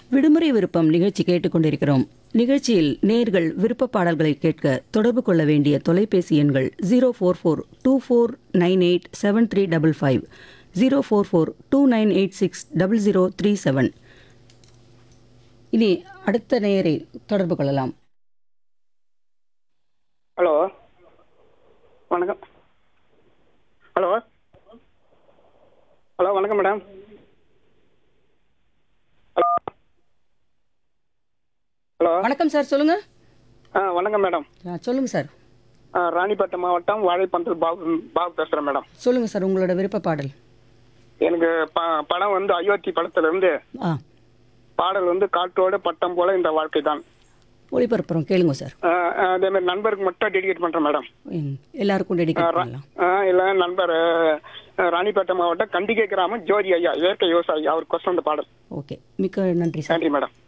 விடுமுறை விருப்பம் நிகழ்ச்சி கேட்டுக்கொண்டிருக்கிறோம் நிகழ்ச்சியில் நேர்கள் விருப்ப பாடல்களை கேட்க தொடர்பு கொள்ள வேண்டிய தொலைபேசி எண்கள் zero four four two four nine eight seven three double five zero four four two nine eight six double zero three seven இனி அடுத்த நேயரை தொடர்பு கொள்ளலாம் ஹலோ வணக்கம் ஹலோ ஹலோ வணக்கம் மேடம் ஹலோ ஹலோ வணக்கம் சார் சொல்லுங்க ஆ வணக்கம் மேடம் ஆ, சொல்லுங்க சார் ஆ, ராணிப்பேட்டை மாவட்டம் வாழைப்பந்தல் பாபு பாபு பேசுகிறேன் மேடம் சொல்லுங்க சார் உங்களோட விருப்ப பாடல் எனக்கு ப படம் வந்து அயோத்தி படத்துல இருந்து ஆ பாடல் வந்து காற்றோட பட்டம் போல இந்த வாழ்க்கை தான் ஒளிபரப்புறோம் கேளுங்க சார் ஆ, ஆ, அதே மாதிரி நண்பருக்கு மட்டும் டெடிகேட் பண்ணுறேன் மேடம் ம், எல்லாருக்கும் டெடிகேட் பண்ணலாம் ஆ, இல்ல நண்பர் ஆ, ராணிப்பேட்டை மாவட்டம் கண்டிகை கிராமம் ஜோதி ஐயா இயற்கை விவசாயி அவர் கொஸ்டன் இந்த பாடல் ஓகே மிக்க நன்றி சார் நன்றி மேடம்